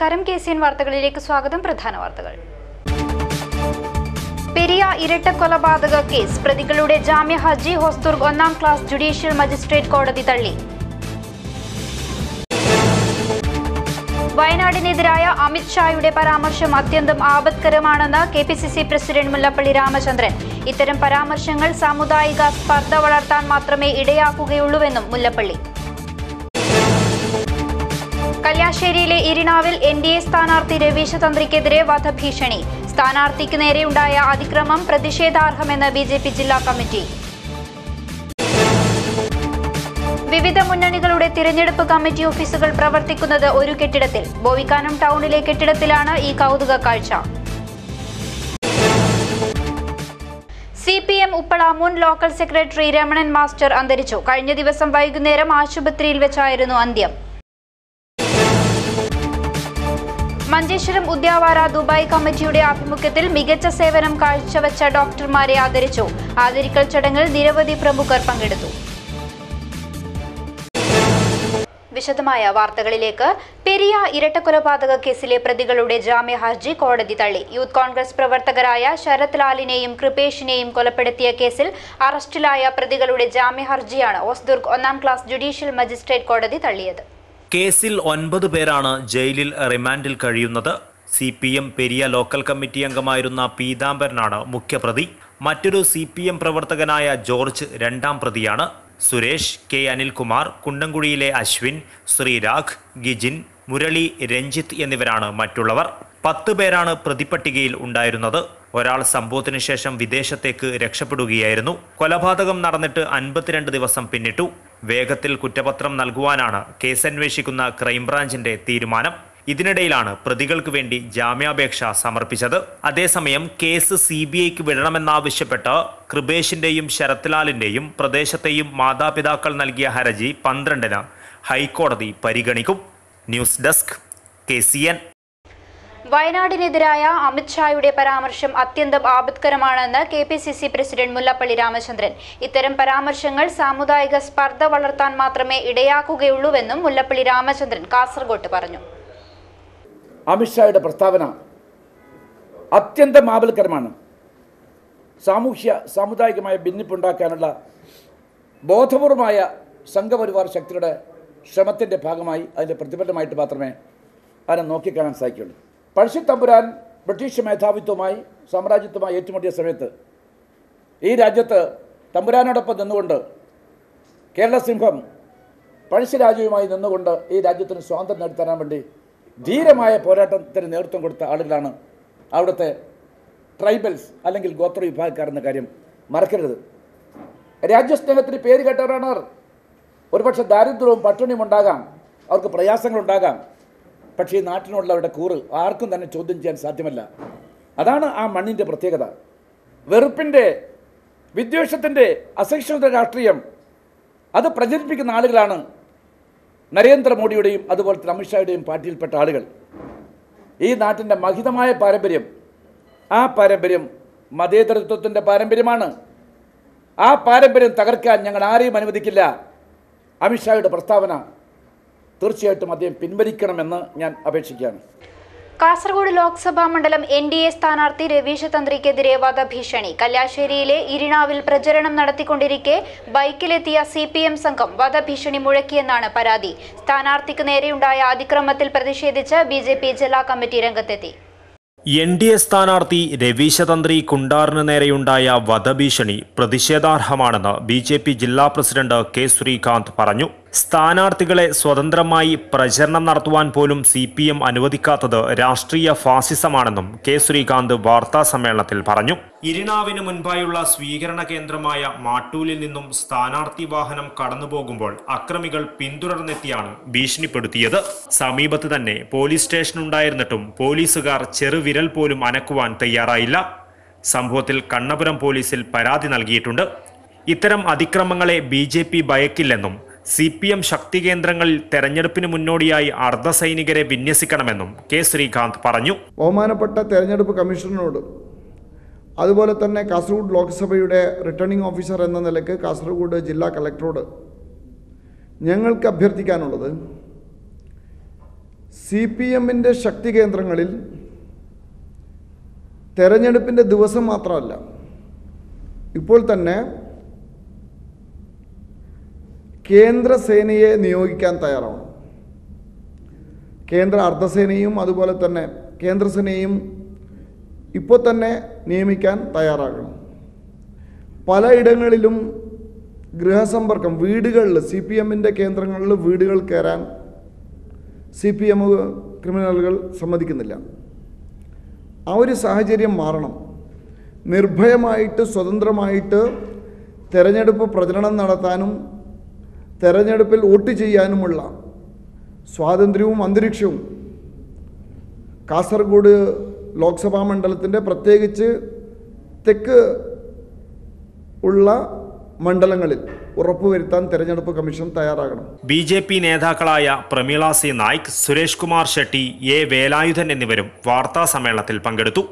നമസ്കാരം K C N വാർത്തകളിലേക്ക് സ്വാഗതം പ്രധാന വാർത്തകൾ പെരിയ ഇരട്ട കൊലപാതക കേസ് പ്രതികളുടെ ജാമ്യ ഹർജി ഹോസ്ദുർഗ് ഒന്നാം ക്ലാസ് ജുഡീഷ്യൽ മജിസ്ട്രേറ്റ് കോടതി തള്ളി വയനാടിനെതിരായ അമിത് ഷായുടെ പരാമർശം അത്യന്തം ആപത്കരമാണെന്ന് K P C C president Mullappally Ramachandran ഇത്തരം പരാമർശങ്ങൾ സാമുദായിക സ്പർദ്ധ വളർത്താൻ മാത്രമേ ഇടയാക്കുകയുള്ളൂവെന്നും മുല്ലപ്പള്ളി കല്യാശ്ശേരിയിലെ ഇരിണാവിൽ എൻ ഡി എ സ്ഥാനാർത്ഥി രവീശ തന്ത്രിക്കെതിരെ വധഭീഷണി സ്ഥാനാർത്ഥിക്ക് നേരെയുണ്ടായ അതിക്രമം പ്രതിഷേധാർഹമെന്ന് ബി ജെ പി ജില്ലാ കമ്മിറ്റി വിവിധ മുന്നണികളുടെ തിരഞ്ഞെടുപ്പ് കമ്മിറ്റി ഓഫീസുകൾ പ്രവർത്തിക്കുന്നത് ഒരു കെട്ടിടത്തിൽ ബോവിക്കാനം ടൗണിലെ കെട്ടിടത്തിലാണ് ഈ കൗതുക കാഴ്ച സി പി എം ഉപ്പള മുൻ ലോക്കൽ സെക്രട്ടറി രമണൻ മാസ്റ്റർ അന്തരിച്ചു കഴിഞ്ഞ ദിവസം വൈകുന്നേരം ആശുപത്രിയിൽ വെച്ചായിരുന്നു അന്ത്യം മഞ്ചേശ്വരം ഉദ്യാവാര ദുബായ് കമ്മിറ്റിയുടെ ആഭിമുഖ്യത്തിൽ മികച്ച സേവനം കാഴ്ചവെച്ച ഡോക്ടർമാരെ ആദരിച്ചു ആദരിക്കൽ ചടങ്ങിൽ നിരവധി പ്രമുഖർ പങ്കെടുത്തു വിശദമായ വാർത്തകളിലേക്ക് പെരിയ ഇരട്ടക്കൊലപാതക കേസിലെ പ്രതികളുടെ ജാമ്യ ഹർജി കോടതി തള്ളി യൂത്ത് കോൺഗ്രസ് പ്രവർത്തകരായ ശരത് ലാലിനെയും കൃപേഷിനെയും കൊലപ്പെടുത്തിയ കേസിൽ അറസ്റ്റിലായ പ്രതികളുടെ ജാമ്യ ഹർജിയാണ് ഓസ്ദുർഗ് ഒന്നാം ക്ലാസ് ജുഡീഷ്യൽ മജിസ്ട്രേറ്റ് കോടതി തള്ളിയത് കേസിൽ ഒൻപത് പേരാണ് ജയിലിൽ റിമാൻഡിൽ കഴിയുന്നത് C P M Periya local committee അംഗമായിരുന്ന പീതാംബരനാണ് മുഖ്യപ്രതി മറ്റൊരു സി പി എം പ്രവർത്തകനായ ജോർജ് രണ്ടാം പ്രതിയാണ് സുരേഷ് കെ അനിൽകുമാർ കുണ്ടംകുഴിയിലെ അശ്വിൻ ശ്രീരാഗ് ഗിജിൻ മുരളി രഞ്ജിത്ത് എന്നിവരാണ് മറ്റുള്ളവർ പത്ത് പേരാണ് പ്രതിപട്ടികയിൽ ഉണ്ടായിരുന്നത് ഒരാൾ സംഭവത്തിന് ശേഷം വിദേശത്തേക്ക് രക്ഷപ്പെടുകയായിരുന്നു കൊലപാതകം നടന്നിട്ട് അൻപത്തിരണ്ട് ദിവസം പിന്നിട്ടു വേഗത്തിൽ കുറ്റപത്രം നൽകുവാനാണ് കേസന്വേഷിക്കുന്ന ക്രൈംബ്രാഞ്ചിന്റെ തീരുമാനം ഇതിനിടയിലാണ് പ്രതികൾക്ക് വേണ്ടി ജാമ്യാപേക്ഷ സമർപ്പിച്ചത് അതേസമയം കേസ് സി ബി ഐക്ക് വിടണമെന്നാവശ്യപ്പെട്ട് കൃപേഷിന്റെയും ശരത്ലാലിന്റെയും പ്രദേശത്തെയും മാതാപിതാക്കൾ നൽകിയ ഹർജി പന്ത്രണ്ടിന് ഹൈക്കോടതി പരിഗണിക്കും news desk K C N വയനാടിനെതിരായ അമിത് ഷായുടെ പരാമർശം അത്യന്തം ആപത്കരമാണെന്ന് K P C C president Mullappally Ramachandran ഇത്തരം പരാമർശങ്ങൾ സാമുദായിക സ്പർദ്ധ വളർത്താൻ മാത്രമേ ഇടയാക്കുകയുള്ളൂവെന്നും മുല്ലപ്പള്ളി രാമചന്ദ്രൻ കാസർഗോട്ട് പറഞ്ഞു അമിത്ഷായുടെ പ്രസ്താവന അത്യന്തം ആപൽക്കരമാണ് സാമൂഹ്യ സാമുദായികമായ ഭിന്നിപ്പുണ്ടാക്കാനുള്ള ബോധപൂർവമായ സംഘപരിവാർ ശക്തിയുടെ ശ്രമത്തിൻ്റെ ഭാഗമായി അതിൻ്റെ പ്രതിഫലമായിട്ട് മാത്രമേ അതിനെ നോക്കിക്കാണാൻ സാധിക്കുള്ളൂ പഴശ്ശി തമ്പുരാൻ ബ്രിട്ടീഷ് മേധാവിത്വമായി സാമ്രാജ്യത്വമായി ഏറ്റുമുട്ടിയ സമയത്ത് ഈ രാജ്യത്ത് തമ്പുരാനോടൊപ്പം നിന്നുകൊണ്ട് കേരള സിംഹം പഴശ്ശിരാജയുമായി നിന്നുകൊണ്ട് ഈ രാജ്യത്തിന് സ്വാതന്ത്ര്യം നേടിത്തരാൻ വേണ്ടി ധീരമായ പോരാട്ടത്തിന് നേതൃത്വം കൊടുത്ത ആളുകളാണ് അവിടുത്തെ ട്രൈബൽസ് അല്ലെങ്കിൽ ഗോത്ര വിഭാഗക്കാർ എന്ന കാര്യം മറക്കരുത് രാജ്യസ്നേഹത്തിന് പേര് കേട്ടവരാണ് അവർ ഒരുപക്ഷെ ദാരിദ്ര്യവും പട്ടിണിയും ഉണ്ടാകാം അവർക്ക് പ്രയാസങ്ങളുണ്ടാകാം പക്ഷേ ഈ നാട്ടിനുള്ളവരുടെ കൂറ് ആർക്കും തന്നെ ചോദ്യം ചെയ്യാൻ സാധ്യമല്ല അതാണ് ആ മണ്ണിൻ്റെ പ്രത്യേകത വെറുപ്പിൻ്റെ വിദ്വേഷത്തിൻ്റെ അസഹിഷ്ണുത രാഷ്ട്രീയം അത് പ്രചരിപ്പിക്കുന്ന ആളുകളാണ് നരേന്ദ്രമോദിയുടെയും അതുപോലെ തന്നെ അമിത്ഷായുടെയും പാർട്ടിയിൽപ്പെട്ട ആളുകൾ ഈ നാട്ടിൻ്റെ മഹിതമായ പാരമ്പര്യം ആ പാരമ്പര്യം മതേതരത്വത്തിൻ്റെ പാരമ്പര്യമാണ് ആ പാരമ്പര്യം തകർക്കാൻ ഞങ്ങൾ ആരെയും അനുവദിക്കില്ല അമിത്ഷായുടെ പ്രസ്താവന തീർച്ചയായിട്ടും അദ്ദേഹം പിൻവലിക്കണമെന്ന് ഞാൻ അപേക്ഷിക്കുകയാണ് കാസർഗോഡ് ലോക്സഭാ മണ്ഡലം എൻ ഡി എ സ്ഥാനാർത്ഥി രവീശ തന്ത്രിക്കെതിരെ വധഭീഷണി കല്യാശ്ശേരിയിലെ ഇരിണാവിൽ പ്രചരണം നടത്തിക്കൊണ്ടിരിക്കെ ബൈക്കിലെത്തിയ സി പി എം സംഘം വധഭീഷണി മുഴക്കിയെന്നാണ് പരാതി സ്ഥാനാർത്ഥിക്ക് നേരെയുണ്ടായ അതിക്രമത്തിൽ പ്രതിഷേധിച്ച് ബി ജെ പി ജില്ലാ കമ്മിറ്റി രംഗത്തെത്തി എൻ ഡി എ സ്ഥാനാർത്ഥി രവീശതന്ത്രി കുണ്ടാറിന് നേരെയുണ്ടായ വധഭീഷണി പ്രതിഷേധാർഹമാണെന്ന് ബി ജെ പി ജില്ലാ പ്രസിഡന്റ് കെ ശ്രീകാന്ത് പറഞ്ഞു സ്ഥാനാർത്ഥികളെ സ്വതന്ത്രമായി പ്രചരണം നടത്തുവാൻ പോലും സി പി എം അനുവദിക്കാത്തത് രാഷ്ട്രീയ ഫാസിസമാണെന്നും കെ ശ്രീകാന്ത് വാർത്താ സമ്മേളനത്തിൽ പറഞ്ഞു ഇരിണാവിന് മുൻപായുള്ള സ്വീകരണ കേന്ദ്രമായ മാട്ടൂലിൽ നിന്നും സ്ഥാനാർത്ഥി വാഹനം കടന്നുപോകുമ്പോൾ അക്രമികൾ പിന്തുടർന്നെത്തിയാണ് ഭീഷണിപ്പെടുത്തിയത് സമീപത്ത് തന്നെ പോലീസ് സ്റ്റേഷൻ ഉണ്ടായിരുന്നിട്ടും പോലീസുകാർ ചെറുവിരൽ പോലും അനക്കുവാൻ തയ്യാറായില്ല സംഭവത്തിൽ കണ്ണപുരം പോലീസിൽ പരാതി നൽകിയിട്ടുണ്ട് ഇത്തരം അതിക്രമങ്ങളെ ബി ജെ പി ഭയക്കില്ലെന്നും സി പി എം ശക്തി കേന്ദ്രങ്ങളിൽ തെരഞ്ഞെടുപ്പിന് മുന്നോടിയായി അർദ്ധസൈനികരെ വിന്യസിക്കണമെന്നും കെ ശ്രീകാന്ത് പറഞ്ഞു ബഹുമാനപ്പെട്ട തെരഞ്ഞെടുപ്പ് കമ്മീഷണറോട് അതുപോലെ തന്നെ കാസർഗോഡ് ലോക്സഭയുടെ റിട്ടേണിംഗ് ഓഫീസർ എന്ന നിലയ്ക്ക് കാസർഗോഡ് ജില്ലാ കളക്ടറോട് ഞങ്ങൾക്ക് അഭ്യർത്ഥിക്കാനുള്ളത് സി പി എമ്മിൻ്റെ ശക്തി കേന്ദ്രങ്ങളിൽ തെരഞ്ഞെടുപ്പിൻ്റെ ദിവസം മാത്രമല്ല ഇപ്പോൾ തന്നെ കേന്ദ്രസേനയെ നിയോഗിക്കാൻ തയ്യാറാവണം കേന്ദ്ര അർദ്ധസേനയും അതുപോലെ തന്നെ കേന്ദ്രസേനയും ഇപ്പോൾ തന്നെ നിയമിക്കാൻ തയ്യാറാകണം പലയിടങ്ങളിലും ഗൃഹസമ്പർക്കം വീടുകളിൽ സി പി എമ്മിൻ്റെ കേന്ദ്രങ്ങളിൽ വീടുകൾ കയറാൻ സി പി എം ക്രിമിനലുകൾ സമ്മതിക്കുന്നില്ല ആ ഒരു സാഹചര്യം മാറണം നിർഭയമായിട്ട് സ്വതന്ത്രമായിട്ട് തെരഞ്ഞെടുപ്പ് പ്രചരണം നടത്താനും തെരഞ്ഞെടുപ്പിൽ വോട്ട് ചെയ്യാനുമുള്ള സ്വാതന്ത്ര്യവും അന്തരീക്ഷവും കാസർഗോഡ് ലോക്സഭാ മണ്ഡലത്തിൻ്റെ പ്രത്യേകിച്ച് തെക്ക് ഉള്ള മണ്ഡലങ്ങളിൽ ഉറപ്പുവരുത്താൻ തെരഞ്ഞെടുപ്പ് കമ്മീഷൻ തയ്യാറാകണം ബി ജെ പി നേതാക്കളായ പ്രമീള സി നായിക് സുരേഷ് കുമാർ ഷെട്ടി എ വേലായുധൻ എന്നിവരും വാർത്താ സമ്മേളനത്തിൽ പങ്കെടുത്തു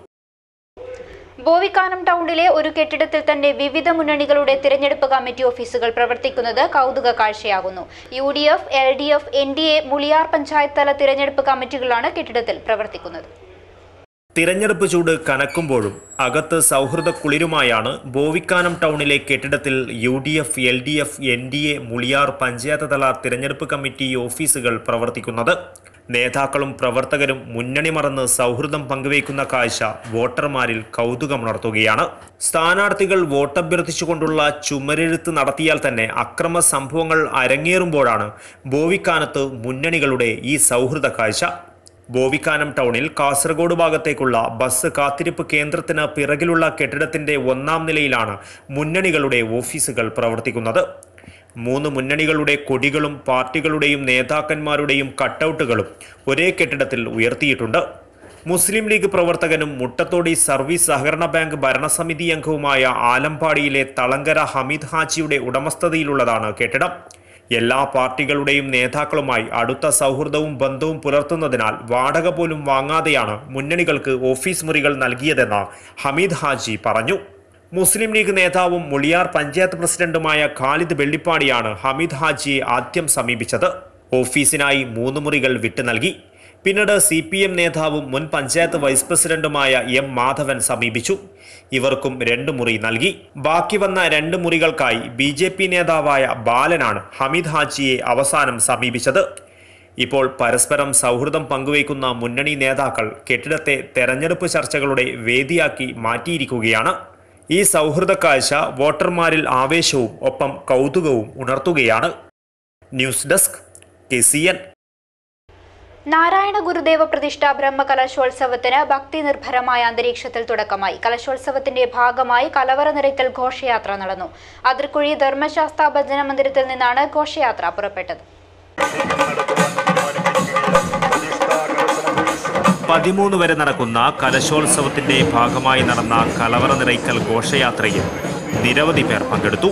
ബോവിക്കാനം ടൗണിലെ ഒരു കെട്ടിടത്തിൽ തന്നെ വിവിധ മുന്നണികളുടെ തിരഞ്ഞെടുപ്പ് കമ്മിറ്റി ഓഫീസുകൾ പ്രവർത്തിക്കുന്നത് കൗതുക കാഴ്ചയാകുന്നു U D F L D F N D A Muliyar panchayat തല തിരഞ്ഞെടുപ്പ് കമ്മിറ്റികളാണ് കെട്ടിടത്തിൽ പ്രവർത്തിക്കുന്നത് തിരഞ്ഞെടുപ്പ് ചൂട് കനക്കുമ്പോഴും അകത്ത് സൗഹൃദ കുളിരുമായാണ് ബോവിക്കാനം ടൗണിലെ കെട്ടിടത്തിൽ U D F L D F N D A Muliyar panchayat തല തിരഞ്ഞെടുപ്പ് കമ്മിറ്റി ഓഫീസുകൾ പ്രവർത്തിക്കുന്നത് നേതാക്കളും പ്രവർത്തകരും മുന്നണി മറന്ന് സൗഹൃദം പങ്കുവയ്ക്കുന്ന കാഴ്ച വോട്ടർമാരിൽ കൗതുകമുണർത്തുകയാണ് സ്ഥാനാർത്ഥികൾ വോട്ടഭ്യർത്ഥിച്ചുകൊണ്ടുള്ള ചുമരെഴുത്ത് നടത്തിയാൽ തന്നെ അക്രമ സംഭവങ്ങൾ അരങ്ങേറുമ്പോഴാണ് ബോവിക്കാനത്ത് മുന്നണികളുടെ ഈ സൗഹൃദ കാഴ്ച ബോവിക്കാനം ടൗണിൽ കാസർഗോഡ് ഭാഗത്തേക്കുള്ള ബസ് കാത്തിരിപ്പ് കേന്ദ്രത്തിന് പിറകിലുള്ള കെട്ടിടത്തിന്റെ ഒന്നാം നിലയിലാണ് മുന്നണികളുടെ ഓഫീസുകൾ പ്രവർത്തിക്കുന്നത് മൂന്ന് മുന്നണികളുടെ കൊടികളും പാർട്ടികളുടെയും നേതാക്കന്മാരുടെയും കട്ടൗട്ടുകളും ഒരേ കെട്ടിടത്തിൽ ഉയർത്തിയിട്ടുണ്ട് മുസ്ലിം ലീഗ് പ്രവർത്തകനും മുട്ടത്തോടി സർവീസ് സഹകരണ ബാങ്ക് ഭരണസമിതി അംഗവുമായ ആലമ്പാടിയിലെ തളങ്കര ഹമീദ് ഹാജിയുടെ ഉടമസ്ഥതയിലുള്ളതാണ് കെട്ടിടം എല്ലാ പാർട്ടികളുടെയും നേതാക്കളുമായി അടുത്ത സൗഹൃദവും ബന്ധവും പുലർത്തുന്നതിനാൽ വാടക പോലും വാങ്ങാതെയാണ് മുന്നണികൾക്ക് ഓഫീസ് മുറികൾ നൽകിയതെന്ന് ഹമീദ് ഹാജി പറഞ്ഞു മുസ്ലിം ലീഗ് നേതാവും മുളിയാർ പഞ്ചായത്ത് പ്രസിഡന്റുമായ ഖാലിദ് വെള്ളിപ്പാടിയാണ് ഹമീദ് ഹാജിയെ ആദ്യം സമീപിച്ചത് ഓഫീസിനായി മൂന്ന് മുറികൾ വിട്ടു നൽകി പിന്നീട് സി പി എം നേതാവും മുൻ പഞ്ചായത്ത് വൈസ് പ്രസിഡന്റുമായ എം മാധവൻ സമീപിച്ചു ഇവർക്കും രണ്ട് മുറി നൽകി ബാക്കി വന്ന രണ്ട് മുറികൾക്കായി ബി ജെ പി നേതാവായ ബാലനാണ് ഹമീദ് ഹാജിയെ അവസാനം സമീപിച്ചത് ഇപ്പോൾ പരസ്പരം സൗഹൃദം പങ്കുവയ്ക്കുന്ന മുന്നണി നേതാക്കൾ കെട്ടിടത്തെ തെരഞ്ഞെടുപ്പ് ചർച്ചകളുടെ വേദിയാക്കി മാറ്റിയിരിക്കുകയാണ് ഈ സൗഹൃദ കാഴ്ച വോട്ടർമാരിൽ ആവേശവും ഒപ്പം കൗതുകവും ഉണർത്തുകയാണ് news desk K C N Narayana Gurudeva പ്രതിഷ്ഠ ബ്രഹ്മ കലശോത്സവത്തിന് ഭക്തി നിർഭരമായ അന്തരീക്ഷത്തിൽ തുടക്കമായി കലശോത്സവത്തിന്റെ ഭാഗമായി കലവറ നിറയ്ക്കൽ ഘോഷയാത്ര നടന്നു അതിർക്കുഴി ധർമ്മശാസ്ത്ര ഭജന മന്ദിരത്തിൽ നിന്നാണ് ഘോഷയാത്ര പുറപ്പെട്ടത് പതിമൂന്ന് വരെ നടക്കുന്ന കലശോത്സവത്തിന്റെ ഭാഗമായി നടന്ന കലവറ നിറയ്ക്കൽ ഘോഷയാത്രയിൽ നിരവധി പേർ പങ്കെടുത്തു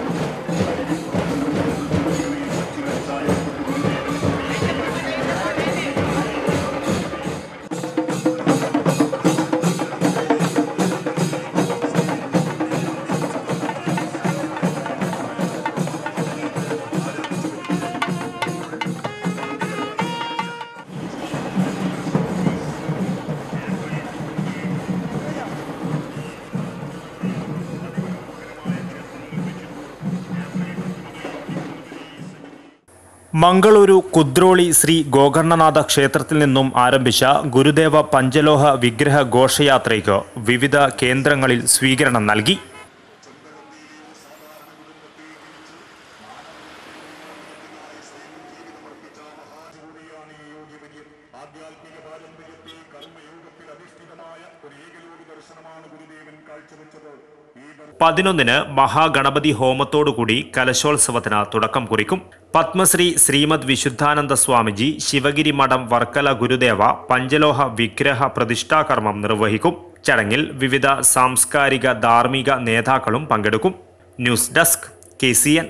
മംഗളൂരു കുദ്രോളി ശ്രീ ഗോകർണനാഥ ക്ഷേത്രത്തിൽ നിന്നും ആരംഭിച്ച ഗുരുദേവ പഞ്ചലോഹ വിഗ്രഹ ഘോഷയാത്രയ്ക്ക് വിവിധ കേന്ദ്രങ്ങളിൽ സ്വീകരണം നൽകി പതിനൊന്നിന് മഹാഗണപതി ഹോമത്തോടുകൂടി കലശോത്സവത്തിന് തുടക്കം കുറിക്കും പത്മശ്രീ ശ്രീമദ് വിശുദ്ധാനന്ദ സ്വാമിജി ശിവഗിരി മഠം വർക്കല ഗുരുദേവ പഞ്ചലോഹ വിഗ്രഹ പ്രതിഷ്ഠാകർമ്മം നിർവഹിക്കും ചടങ്ങിൽ വിവിധ സാംസ്കാരിക ധാർമ്മിക നേതാക്കളും പങ്കെടുക്കും news desk K C N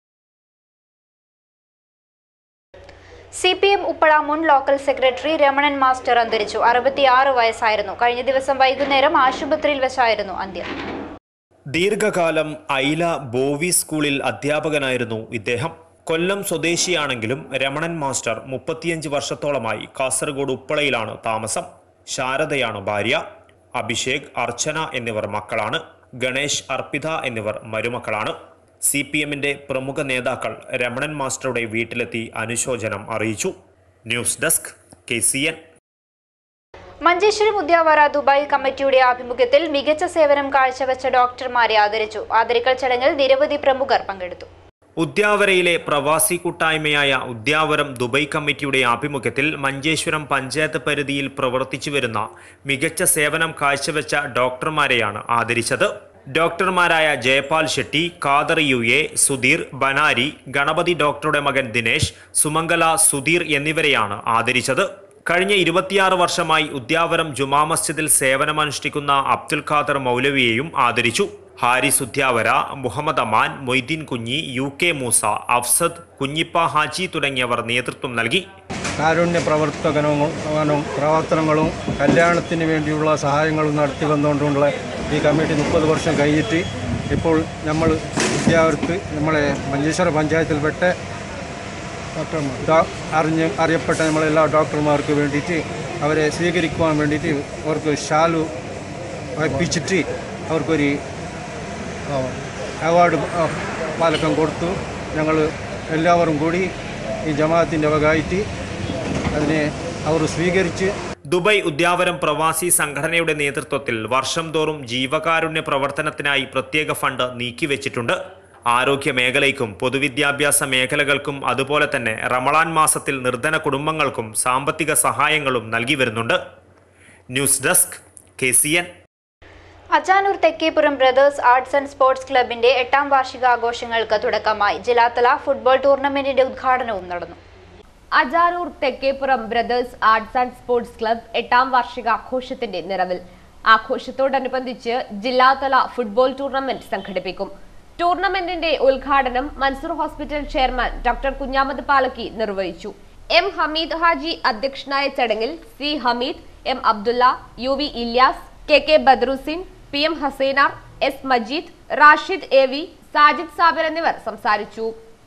C P M Uppala മുൻ ലോക്കൽ സെക്രട്ടറി രമണൻ മാസ്റ്റർ അന്തരിച്ചു അറുപത്തിയാറ് വയസ്സായിരുന്നു കഴിഞ്ഞ ദിവസം വൈകുന്നേരം ആശുപത്രിയിൽ വെച്ചായിരുന്നു അന്ത്യം ദീർഘകാലം ഐല ബോവി സ്കൂളിൽ അധ്യാപകനായിരുന്നു ഇദ്ദേഹം കൊല്ലം സ്വദേശിയാണെങ്കിലും രമണൻ മാസ്റ്റർ മുപ്പത്തിയഞ്ച് വർഷത്തോളമായി കാസർഗോഡ് ഉപ്പളയിലാണ് താമസം ശാരദയാണ് ഭാര്യ അഭിഷേക് അർച്ചന എന്നിവർ മക്കളാണ് ഗണേഷ് അർപ്പിത എന്നിവർ മരുമക്കളാണ് സി പി എമ്മിന്റെ പ്രമുഖ നേതാക്കൾ രമണൻ മാസ്റ്ററുടെ വീട്ടിലെത്തി അനുശോചനം അറിയിച്ചു news desk K C N Manjeshwaram Udyavara Dubai കമ്മിറ്റിയുടെ ആഭിമുഖ്യത്തിൽ മികച്ച സേവനം കാഴ്ചവെച്ച ഡോക്ടർമാരെ ആദരിച്ചു ആദരിക്കൽ ചടങ്ങിൽ നിരവധി പ്രമുഖർ പങ്കെടുത്തു ഉദ്യാവരയിലെ പ്രവാസി കൂട്ടായ്മയായ ഉദ്യാവരം ദുബൈ കമ്മിറ്റിയുടെ ആഭിമുഖ്യത്തിൽ മഞ്ചേശ്വരം പഞ്ചായത്ത് പരിധിയിൽ പ്രവർത്തിച്ചു വരുന്ന മികച്ച സേവനം കാഴ്ചവെച്ച ഡോക്ടർമാരെയാണ് ആദരിച്ചത് ഡോക്ടർമാരായ ജയപാൽ ഷെട്ടി ഖാദർ യു എ സുധീർ ബനാരി ഗണപതി ഡോക്ടറുടെ മകൻ ദിനേശ് സുമംഗല സുധീർ എന്നിവരെയാണ് ആദരിച്ചത് കഴിഞ്ഞ ഇരുപത്തിയാറ് വർഷമായി ഉദ്യാവരം ജുമാ മസ്ജിദിൽ സേവനമനുഷ്ഠിക്കുന്ന അബ്ദുൽ ഖാദർ മൗലവിയെയും ആദരിച്ചു ഹാരിസ് ഉദ്യാവര മുഹമ്മദ് അമാൻ മൊയ്തീൻ കുഞ്ഞി യു കെ മൂസ അഫ്സദ് കുഞ്ഞിപ്പ ഹാജി തുടങ്ങിയവർ നേതൃത്വം നൽകി കാരുണ്യ പ്രവർത്തകനും പ്രവർത്തനങ്ങളും കല്യാണത്തിന് വേണ്ടിയുള്ള സഹായങ്ങളും നടത്തി വന്നുകൊണ്ടുള്ള ഈ കമ്മിറ്റി മുപ്പത് വർഷം കഴിഞ്ഞിട്ട് ഇപ്പോൾ നമ്മൾ വിദ്യാർത്ഥി നമ്മളെ മഞ്ചേശ്വര പഞ്ചായത്തിൽപ്പെട്ട ഡോ- അറിഞ്ഞ് അറിയപ്പെട്ട നമ്മളെല്ലാ ഡോക്ടർമാർക്ക് വേണ്ടിയിട്ട് അവരെ സ്വീകരിക്കുവാൻ വേണ്ടിയിട്ട് അവർക്ക് ഷാലു വയ്പ്പിച്ചിട്ട് അവർക്കൊരു ആ, അവാർഡ് ആ, പാലക്കം കൊടുത്തു ഞങ്ങൾ എല്ലാവരും കൂടി ഈ ജമാഅത്തിൻ്റെ വകയായിട്ട് അതിനെ അവർ സ്വീകരിച്ച് ദുബൈ ഉദ്യാവരം പ്രവാസി സംഘടനയുടെ നേതൃത്വത്തിൽ വർഷം തോറും ജീവകാരുണ്യ പ്രവർത്തനത്തിനായി പ്രത്യേക ഫണ്ട് നീക്കിവെച്ചിട്ടുണ്ട് ആരോഗ്യ മേഖലയ്ക്കും പൊതുവിദ്യാഭ്യാസ മേഖലകൾക്കും അതുപോലെ തന്നെ റമളാൻ മാസത്തിൽ നിർധന കുടുംബങ്ങൾക്കും സാമ്പത്തിക സഹായങ്ങളും നൽകി വരുന്നുണ്ട് news desk K C N Ajanur Thekkepuram brothers arts and sports ക്ലബിന്റെ എട്ടാം വാർഷികാഘോഷങ്ങൾക്ക് തുടക്കമായി ജില്ലാതല ഫുട്ബോൾ ടൂർണമെന്റിന്റെ ഉദ്ഘാടനവും നടന്നു Ajanur Thekkepuram brothers arts and sports club എട്ടാം വാർഷികാഘോഷത്തിന്റെ നിറവിൽ ആഘോഷത്തോടനുബന്ധിച്ച് ജില്ലാതല ഫുട്ബോൾ ടൂർണമെന്റ് സംഘടിപ്പിക്കും ടൂർണമെന്റിന്റെ ഉദ്ഘാടനം Mansoor hospital chairman doctor Kunhamath Palakki നിർവഹിച്ചു എം ഹമീദ് ഹാജി അധ്യക്ഷനായ ചടങ്ങിൽ C Hameed M Abdulla U V Ilyas K K Badrusin P M Hasainar S Majeed Rashid A V Sajid Sabir എന്നിവർ സംസാരിച്ചു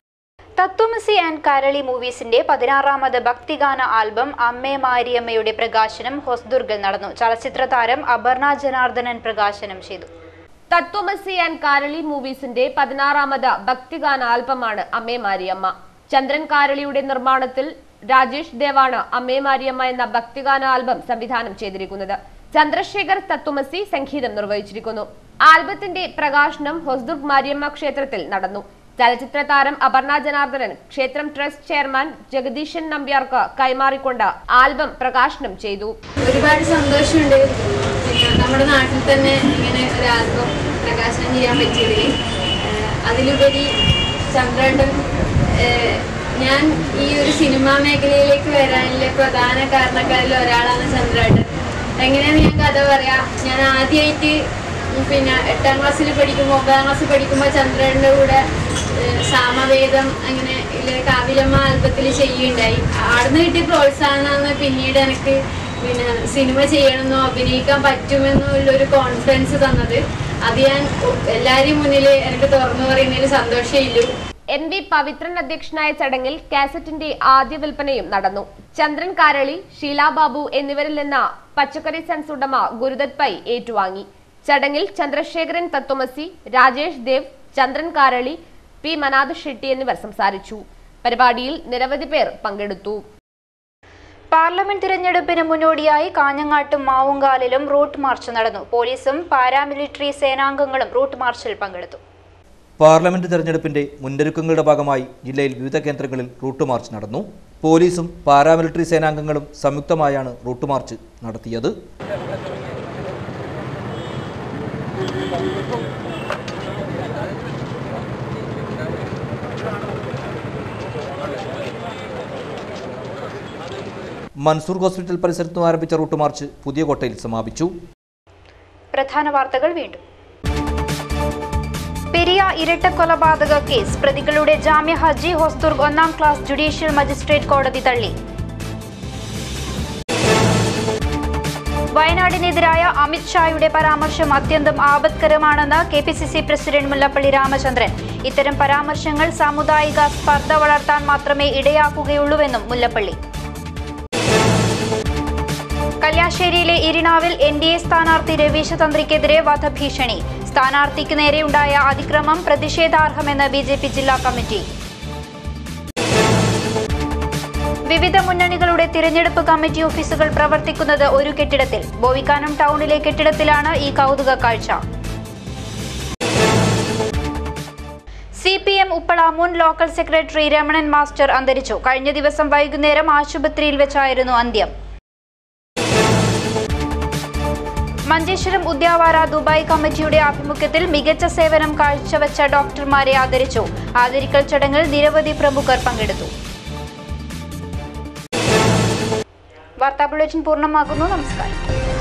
തത്വമസി ആൻഡ് കരളി മൂവീസിന്റെ പതിനാറാമത് ഭക്തിഗാന ആൽബം അമ്മേ മാരിയമ്മയുടെ പ്രകാശനം ഹൊസ്ദുർഗിൽ നടന്നു ചലച്ചിത്ര താരം അപർണ ജനാർദ്ദനൻ പ്രകാശനം ചെയ്തു തത്വമസി ആൻഡ് കാരളി മൂവീസിന്റെ പതിനാറാമത് ഭക്തിഗാന ആൽബമാണ് അമ്മേ മാരിയമ്മ ചന്ദ്രൻ കാരളിയുടെ നിർമ്മാണത്തിൽ രാജേഷ് ദേവാണ് അമ്മേ മാരിയമ്മ എന്ന ഭക്തിഗാന ആൽബം സംവിധാനം ചെയ്തിരിക്കുന്നത് ചന്ദ്രശേഖർ തത്വമസി സംഗീതം നിർവഹിച്ചിരിക്കുന്നു ആൽബത്തിന്റെ പ്രകാശനം ഹൊസ്ദുർഗ് മാരിയമ്മ ക്ഷേത്രത്തിൽ നടന്നു ചലച്ചിത്ര താരം അപർണ ജനാർദ്ദനൻ ക്ഷേത്രം ട്രസ്റ്റ് ചെയർമാൻ ജഗദീശൻ നമ്പ്യാർക്ക് കൈമാറിക്കൊണ്ട് ആൽബം പ്രകാശനം ചെയ്തു ഒരുപാട് സന്തോഷമുണ്ട് പിന്നെ നമ്മുടെ നാട്ടിൽ തന്നെ ഇങ്ങനെ ഒരു ആൽബം പ്രകാശനം ചെയ്യാൻ പറ്റിയതിൽ ഏഹ് അതിലുപരി ചന്ദ്രേട്ടൻ ഏഹ് ഞാൻ ഈ ഒരു സിനിമാ മേഖലയിലേക്ക് വരാനുള്ള പ്രധാന കാരണക്കാരിൽ ഒരാളാണ് ചന്ദ്രേട്ടൻ എങ്ങനെയാന്ന് ഞാൻ കഥ പറയാം ഞാൻ ആദ്യമായിട്ട് പിന്നെ എട്ടാം ക്ലാസ്സിൽ പഠിക്കുമ്പോൾ ഒമ്പതാം ക്ലാസ്സിൽ പഠിക്കുമ്പോൾ ചന്ദ്രേട്ടൻ്റെ കൂടെ ഏഹ് സാമവേദം അങ്ങനെ ഇല്ല കാവിലമ്മ ആൽബത്തിൽ ചെയ്യുകയുണ്ടായി ആടുന്ന് കിട്ടിയ പ്രോത്സാഹനമാണ് പിന്നീട് എനിക്ക് പിന്നെ സിനിമ ചെയ്യണമെന്നോ അഭിനയിക്കാൻ പറ്റുമെന്നോ ഉള്ളൊരു കോൺഫിഡൻസ് തന്നത് അത് ഞാൻ എല്ലാവരെയും മുന്നിൽ എനിക്ക് തുറന്നു പറയുന്നതിൽ സന്തോഷമില്ലു എൻ വി പവിത്രൻ അധ്യക്ഷനായ ചടങ്ങിൽ കാസറ്റിന്റെ ആദ്യ വിൽപ്പനയും നടന്നു ചന്ദ്രൻ കാരളി ഷീല ബാബു എന്നിവരിൽ നിന്ന് പച്ചക്കറി സെൻസ് ഉടമ ഗുരുദത്ത് പൈ ഏറ്റുവാങ്ങി ചടങ്ങിൽ ചന്ദ്രശേഖരൻ തത്വമസി രാജേഷ് ദേവ് ചന്ദ്രൻ കാരളി പി മനാദ് ഷെട്ടി എന്നിവർ സംസാരിച്ചു പരിപാടിയിൽ നിരവധി പേർ പങ്കെടുത്തു പാർലമെന്റ് തിരഞ്ഞെടുപ്പിന് മുന്നോടിയായി കാഞ്ഞങ്ങാട്ടും മാവുങ്കാലിലും റൂട്ട് മാർച്ച് നടന്നു പോലീസും പാരാമിലിറ്ററി സേനാംഗങ്ങളും റൂട്ട് മാർച്ചിൽ പങ്കെടുത്തു പാർലമെന്റ് തെരഞ്ഞെടുപ്പിന്റെ മുന്നൊരുക്കങ്ങളുടെ ഭാഗമായി ജില്ലയിൽ വിവിധ കേന്ദ്രങ്ങളിൽ റൂട്ട് മാർച്ച് നടന്നു പോലീസും പാരാമിലിറ്ററി സേനാംഗങ്ങളും സംയുക്തമായാണ് റൂട്ട് മാർച്ച് നടത്തിയത് മൻസൂർ ഹോസ്പിറ്റൽ പരിസരത്ത് നിന്ന് ആരംഭിച്ച റൂട്ട് മാർച്ച് പുതിയ കോട്ടയിൽ സമാപിച്ചു പ്രധാന വാർത്തകൾ വീണ്ടും പെരിയ ഇരട്ട കൊലപാതക കേസ് പ്രതികളുടെ ജാമ്യ ഹർജി ഹോസ്ദുർഗ് ഒന്നാം ക്ലാസ് ജുഡീഷ്യൽ മജിസ്ട്രേറ്റ് കോടതി തള്ളി വയനാടിനെതിരായ അമിത് ഷായുടെ പരാമർശം അത്യന്തം ആപത്കരമാണെന്ന് K P C C president Mullappally Ramachandran ഇത്തരം പരാമർശങ്ങൾ സാമുദായിക സ്പർദ്ധ വളർത്താൻ മാത്രമേ ഇടയാക്കുകയുള്ളൂവെന്നും മുല്ലപ്പള്ളി കല്യാശ്ശേരിയിലെ ഇരിണാവിൽ എൻ ഡി എ സ്ഥാനാർത്ഥി രവീശ തന്ത്രിക്കെതിരെ വധഭീഷണി സ്ഥാനാർത്ഥിക്ക് നേരെയുണ്ടായ അതിക്രമം പ്രതിഷേധാർഹമെന്ന് ബി ജെ പി ജില്ലാ കമ്മിറ്റി വിവിധ മുന്നണികളുടെ തിരഞ്ഞെടുപ്പ് കമ്മിറ്റി ഓഫീസുകൾ പ്രവർത്തിക്കുന്നത് ഒരു കെട്ടിടത്തിൽ ബോവിക്കാനം ടൗണിലെ കെട്ടിടത്തിലാണ് ഈ കൗതുക കാഴ്ച സി പി എം ഉപ്പള മുൻ ലോക്കൽ സെക്രട്ടറി രമണൻ മാസ്റ്റർ അന്തരിച്ചു കഴിഞ്ഞ ദിവസം വൈകുന്നേരം ആശുപത്രിയിൽ വെച്ചായിരുന്നു അന്ത്യം മഞ്ചേശ്വരം ഉദ്യാവാര ദുബായ് കമ്മിറ്റിയുടെ ആഭിമുഖ്യത്തിൽ മികച്ച സേവനം കാഴ്ചവെച്ച ഡോക്ടർമാരെ ആദരിച്ചു ആദരിക്കൽ ചടങ്ങിൽ നിരവധി പ്രമുഖർ പങ്കെടുത്തു വാർത്താ ബുള്ളറ്റിൻ പൂർണ്ണമാകുന്നു നമസ്കാരം